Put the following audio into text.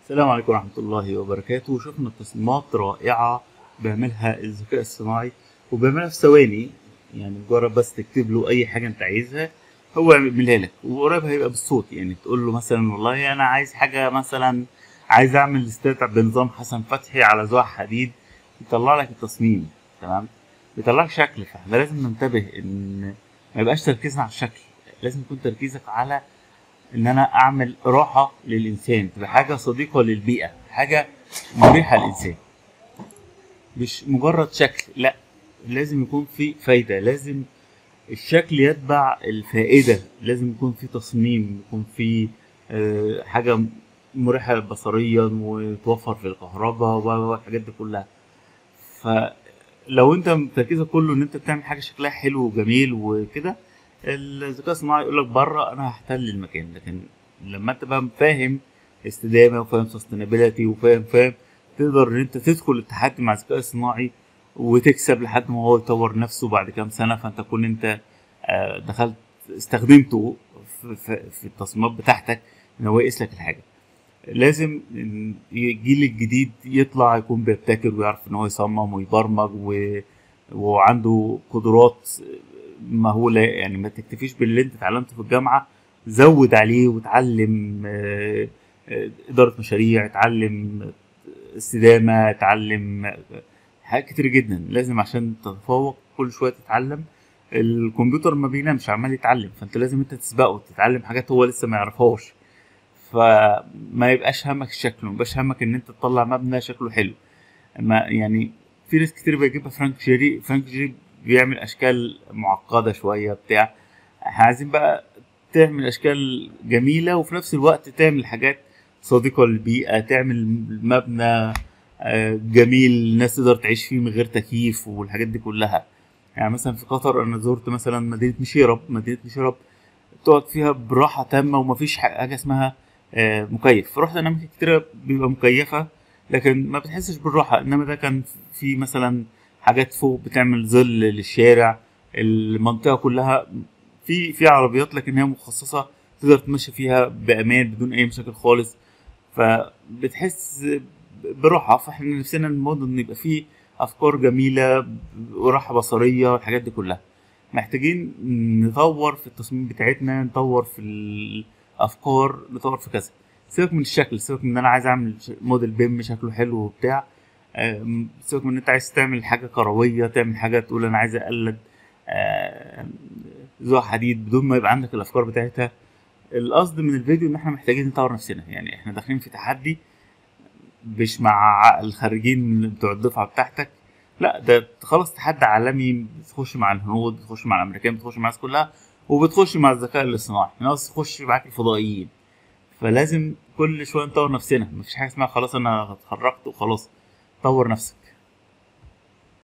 السلام عليكم ورحمة الله وبركاته شفنا تصميمات رائعة بيعملها الذكاء الصناعي وبيعملها في ثواني يعني مجرد بس تكتب له أي حاجة أنت عايزها هو يعملها لك وقريب هيبقى بالصوت يعني تقول له مثلا والله أنا عايز حاجة مثلا عايز أعمل استاتع بنظام حسن فتحي على زواح حديد يطلع لك التصميم تمام بيطلع لك شكل فاحنا لازم ننتبه إن ما يبقاش تركيزنا على الشكل لازم يكون تركيزك على ان انا اعمل راحه للانسان تبقى حاجه صديقه للبيئه حاجه مريحه للانسان مش مجرد شكل لا لازم يكون في فايده لازم الشكل يتبع الفائده لازم يكون في تصميم يكون في آه، حاجه مريحه بصريا وتوفر في الكهرباء والحاجات دي كلها فلو انت تركيزك كله ان انت بتعمل حاجه شكلها حلو وجميل وكده الذكاء الصناعي يقول لك بره انا هحتل المكان لكن لما انت بقى فاهم استدامه وفاهم سستينابيلتي وفاهم فاهم تقدر ان انت تدخل التحدي مع الذكاء الصناعي وتكسب لحد ما هو يطور نفسه بعد كام سنه فانت تكون انت آه، دخلت استخدمته في, في, في التصميمات بتاعتك ان هو يقيس لك الحاجه لازم الجيل الجديد يطلع يكون بيبتكر ويعرف ان هو يصمم ويبرمج و... وعنده قدرات مهوله يعني ما تكتفيش باللي انت اتعلمته في الجامعه زود عليه وتعلم آه، آه، اداره مشاريع اتعلم استدامه اتعلم آه، حاجات كتير جدا لازم عشان تتفوق كل شويه تتعلم الكمبيوتر ما بينامش عمال يتعلم فانت لازم انت تسبقه تتعلم حاجات هو لسه ما يعرفهاش فما يبقاش همك الشكل ما يبقاش همك ان انت تطلع مبنى شكله حلو ما يعني في ناس كتير بيجيبها فرانك جيري فرانك جيري بيعمل اشكال معقده شويه بتاع احنا عايزين بقى تعمل اشكال جميله وفي نفس الوقت تعمل حاجات صديقه للبيئه تعمل مبنى آه، جميل الناس تقدر تعيش فيه من غير تكييف والحاجات دي كلها يعني مثلا في قطر انا زرت مثلا مدينه مشيرب مدينه مشيرب تقعد فيها براحه تامه ومفيش حاجه اسمها آه، مكيف رحت اماكن كتيره بيبقى مكيفه لكن ما بتحسش بالراحه انما ده كان في مثلا حاجات فوق بتعمل ظل للشارع المنطقه كلها في في عربيات لكن هي مخصصه تقدر تمشي فيها بامان بدون اي مشاكل خالص فبتحس براحه فاحنا نفسنا المدن يبقى فيه افكار جميله وراحه بصريه الحاجات دي كلها محتاجين نطور في التصميم بتاعتنا نطور في الافكار نطور في كذا سيبك من الشكل سيبك من ان انا عايز اعمل ش- موديل بيم شكله حلو وبتاع آم، سيبك من ان انت عايز تعمل حاجه كرويه تعمل حاجه تقول انا عايز اقلد آم، ذو حديد بدون ما يبقى عندك الافكار بتاعتها القصد من الفيديو ان احنا محتاجين نطور نفسنا يعني احنا داخلين في تحدي مش مع الخارجين بتوع الدفعه بتاعتك لا ده خلاص تحدي عالمي بتخش مع الهنود بتخش مع الامريكان بتخش مع الناس كلها وبتخش مع الذكاء الاصطناعي ناقص تخش معاك الفضائيين فلازم كل شويه نطور نفسنا مفيش حاجه اسمها خلاص انا اتخرجت وخلاص طور نفسك